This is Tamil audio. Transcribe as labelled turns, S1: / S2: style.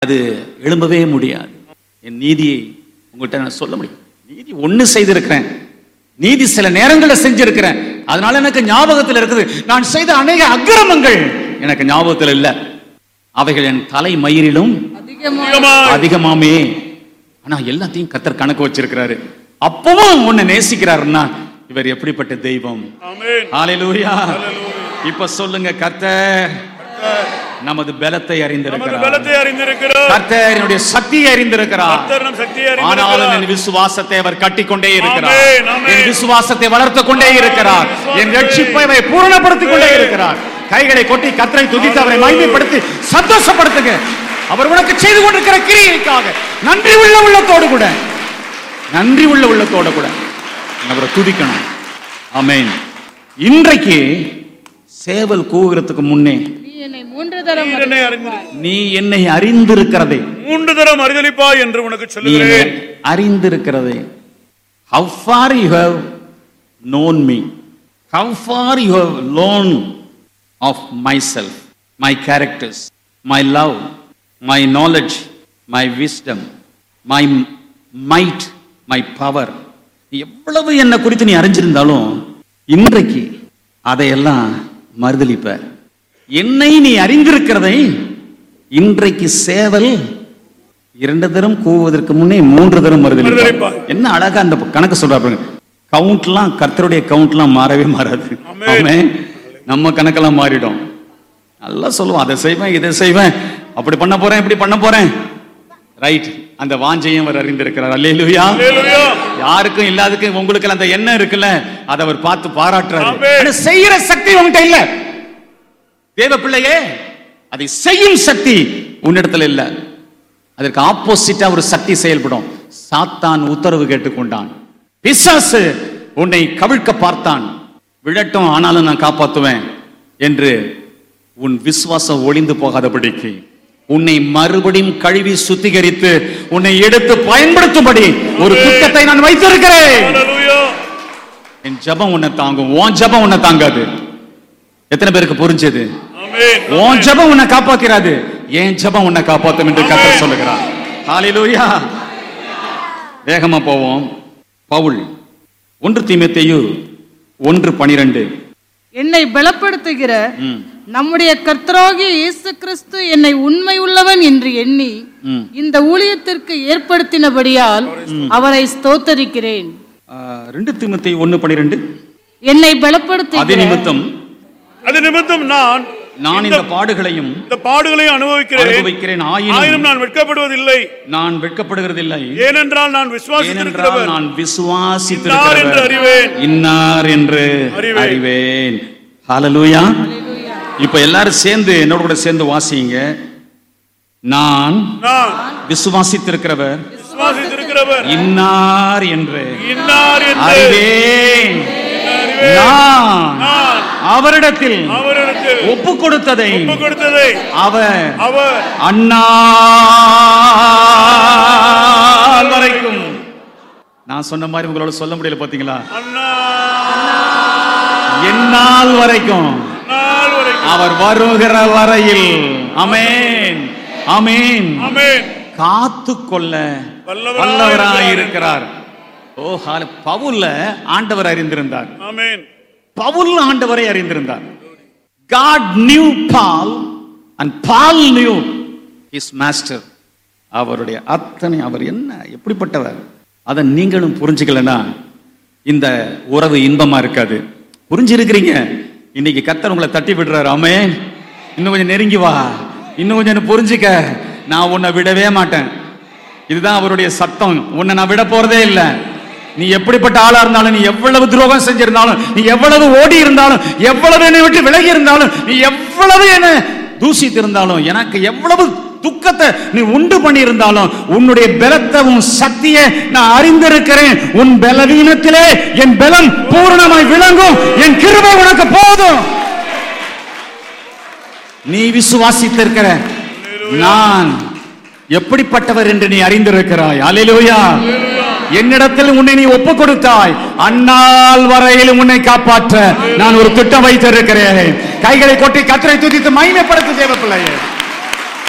S1: அது எழும்பவே முடியாது என் நீதியை உங்கள்கிட்ட நான் சொல்ல முடியும் நீதி ஒண்ணு செய்திருக்கிறேன் நீதி சில நேரங்களில் செஞ்சிருக்கிறேன் அதனால எனக்கு ஞாபகத்தில் இருக்குது நான் செய்த அநேக அக்கிரமங்கள் எனக்கு ஞாபகத்தில் இல்லை அவைகள் என் தலை மயிரிலும்
S2: அதிகமாக
S3: அதிகமாய்
S1: அதிகமாமே ஆனா எல்லாத்தையும் கத்தர் கணக்கு வச்சிருக்கிறாரு அப்பவும் உன்னை நேசிக்கிறாருன்னா இவர் எப்படிப்பட்ட தெய்வம்
S3: ஆமென்
S1: ஹalleluya இப்ப சொல்லுங்க கர்த்தர் நமது பலத்தை
S3: நமது
S1: அறிந்திருக்கிறார்
S3: பலத்தை அறிந்திருக்கிறோம்
S1: கர்த்தர் என்னுடைய சக்தியை அறிந்திருக்கிறார்
S3: கர்த்தர் நம் சக்தியை
S1: ஆனாலும்
S3: அறிந்திருக்கிறார்
S1: என் விசுவாசத்தை அவர் கட்டிக்கொண்டே இருக்கிறார்
S3: ஆமென், ஆமென்.
S1: என் விசுவாசத்தை வளர்த்துக் கொண்டே இருக்கிறார் என் ரட்சிப்பை அவர் பூரணப்படுத்திக் கொண்டே இருக்கிறார் கைகளை கொட்டி கத்தரை துதித்து அவரை மகிமைப்படுத்தி சந்தோஷப்படுத்துங்க அவர் உனக்கு செய்து கொண்டிருக்கிற கிரியைக்காக நன்றி உள்ள உள்ளத்தோடு கூட நன்றி உள்ள உள்ளத்தோடு கூட அவரை துதிக்கணும் ஆமென் இன்றைக்கு சேவல் கூவுகிறதுக்கு முன்னே
S2: நீ என்னை மூன்று தரம்
S3: நீர் என்னை அறிந்திரு
S1: நீ என்னை அறிந்திருக்கிறதை
S3: மூன்று தரம் அறிதலிப்பாய் என்று உனக்கு
S1: நீ என்னை
S3: சொல்லுகிறேன்
S1: அறிந்திருக்கிறதை how far you have known me how far you have learned of myself my characters my love my knowledge my wisdom my might my power நீ எவ்வளவு என்னை குறித்து நீ அறிஞ்சிருந்தாலும் இன்றைக்கு அதையெல்லாம் மறுதலிப்ப என்னை நீ அறிந்திருக்கிறதை இன்றைக்கு சேவல் இரண்டு தரம் கூவுவதற்கு முன்னே மூன்று தரம் மறுதலிப்பார்
S3: மறுதலிப்பார்.
S1: என்ன அழகா அந்த கணக்கு சொல்றாரு கவுண்ட்லாம் கர்த்தருடைய கவுண்ட்லாம் மாறவே மாறாது
S3: ஆமென்.
S1: ஆமென். நம்ம கணக்கெல்லாம் மாறிடும் நல்லா சொல்லுவோம் அதை செய்வேன் இதை செய்வேன் அப்படி பண்ண போறேன் இப்படி பண்ண போறேன் ரைட் அந்த வாஞ்சையும் அவர் அறிந்திருக்கிறார் அல்லேலூயா
S3: அல்லேலூயா.
S1: யாருக்கும் இல்லாததுக்கு உங்களுக்கு அந்த எண்ணம் இருக்குல்ல அதை அவர் பார்த்து பாராட்டுறாரு
S3: ஆமென்.
S1: ஆனா செய்யற சக்தி உன்கிட்ட இல்ல தேவ பிள்ளையே அதை செய்யும் சக்தி உன்னிடத்துல இல்ல அதற்கு ஆப்போசிட்டா ஒரு சக்தி செயல்படும் சாத்தான் உத்தரவு கேட்டுக்கொண்டான் பிசாசு உன்னை கவிழ்க்க பார்த்தான் விழட்டும் ஆனாலும் நான் காப்பாத்துவேன் என்று உன் விசுவாசம் ஒளிந்து போகாதபடிக்கு உன்னை மறுபடியும் கழுவி சுத்திகரித்து உன்னை எடுத்து பயன்படுத்தும்படி ஒரு திட்டத்தை நான் வைத்திருக்கிறேன்
S3: அல்லேலூயா.
S1: என் ஜெபம் உன்னை தாங்கும் உன் ஜெபம் உன்னை தாங்காது எத்தனை பேருக்கு புரிஞ்சது
S3: ஆமென்.
S1: உன் ஜெபம் உன்னை காப்பாத்திராது என் ஜெபம் உன்னை காப்பாத்தும் என்று கத்தர் சொல்லுகிறார் ஹalleluya வேகமா போவோம் பவுல் ஒன்று தீமேத்தேயு ஒன்று பனிரெண்டு
S2: என்னை பலப்படுத்துகிற
S1: ம்,
S2: நம்முடைய கர்த்தராகிய இயேசு கிறிஸ்து என்னை உண்மை உள்ளவன் என்று எண்ணி
S1: ம்.
S2: இந்த ஊழியத்திற்கு ஏற்படுத்தினபடியால் அவரை ஸ்தோத்தரிக்கிறேன்
S1: ஆ, ரெண்டு தீமத்தை ஒன்று பனிரெண்டு
S2: என்னை
S1: அது
S2: பலப்படுத்துகிற
S1: நிமித்தம்
S3: அது நிமித்தம் நான்
S1: நான் இந்த பாடுகளையும்
S3: இந்த பாடுகளை அனுபவிக்கிறேன்
S1: அனுபவிக்கிறேன் ஆயினும்
S3: ஆயினும் நான் வெட்கப்படுவதில்லை
S1: நான் வெட்கப்படுகிறதில்லை
S3: ஏனென்றால் நான்
S1: ஏனென்றால்
S3: விசுவாசித்திருக்கிறவர்
S1: நான்
S3: இன்னார் என்று
S1: விசுவாசித்திருக்கிறவர்
S3: அறிவேன்.
S1: இன்னார் என்று
S3: அறிவேன்.
S1: அறிவேன் ஹalleluya இப்ப எல்லாரும் சேர்ந்து என்னோட கூட சேர்ந்து வாசிங்க நான்
S3: நான்
S1: விசுவாசித்திருக்கிறவர்
S3: விசுவாசித்திருக்கிறவர்
S1: இன்னார் என்று
S3: இன்னார் என்று
S1: அறிவேன்
S3: அறிவேன்.
S1: நான்
S3: நான்
S1: அவரிடத்தில்
S3: அவரிடத்தில்
S1: ஒப்பு கொடுத்ததை
S3: ஒப்பு கொடுத்ததை
S1: அவர்
S3: அவர்
S1: அந்நாள் வரைக்கும் நான் சொன்ன மாதிரி உங்களோட சொல்ல முடியல பாத்தீங்களா
S3: அண்ணா
S1: எந்நாள் வரைக்கும்
S3: நாள் வரைக்கும்
S1: அவர் வருகிற வரையில் அமேன் அமேன்
S3: ஆமென்
S1: காத்து கொள்ள
S3: வல்லவராய்
S1: வல்லவராய் இருக்கிறார் ஓ ஹால பவுல்ல ஆண்டவர் அறிந்திருந்தார்
S3: ஆமென்
S1: பவுல் ஆண்டவரை அறிந்திருந்தார் God knew Paul and Paul knew his master அவருடைய அத்தனை அவர் என்ன எப்படிப்பட்டவர் அதை நீங்களும் புரிஞ்சுக்கலனா இந்த உறவு இன்பமா இருக்காது புரிஞ்சிருக்கிறீங்க இன்னைக்கு கத்தர் உங்களை தட்டி விடுறாரு ஆமே இன்னும் கொஞ்சம் நெருங்கி வா இன்னும் கொஞ்சம் என்ன புரிஞ்சுக்க நான் உன்னை விடவே மாட்டேன் இதுதான் அவருடைய சத்தம் உன்னை நான் விட போறதே இல்லை நீ எப்படிப்பட்ட ஆளா இருந்தாலும் நீ எவ்வளவு துரோகம் செஞ்சிருந்தாலும் நீ எவ்வளவு ஓடி இருந்தாலும் எவ்வளவு என்னை விட்டு விலகி இருந்தாலும் நீ எவ்வளவு என்ன தூசித்து இருந்தாலும் எனக்கு எவ்வளவு துக்கத்தை நீ உண்டு பண்ணி இருந்தாலும் உன்னுடைய பலத்தை உன் சக்தியை நான் அறிந்திருக்கிறேன் உன் பலவீனத்திலே என் பலம் பூரணமாய் விளங்கும் என் கிருபை உனக்கு போதும் நீ விசுவாசித்திருக்கிற நான் எப்படிப்பட்டவர் என்று நீ அறிந்திருக்கிறாய் அல்லேலூயா என்னிடத்தில் உன்னை நீ ஒப்பு கொடுத்தாய் அந்நாள் வரையிலும் உன்னை காப்பாற்ற நான் ஒரு திட்டம் வைத்திருக்கிறேன் கைகளை கொட்டி கத்தரை துதித்து மகிமைப்படுத்து தேவ பிள்ளையே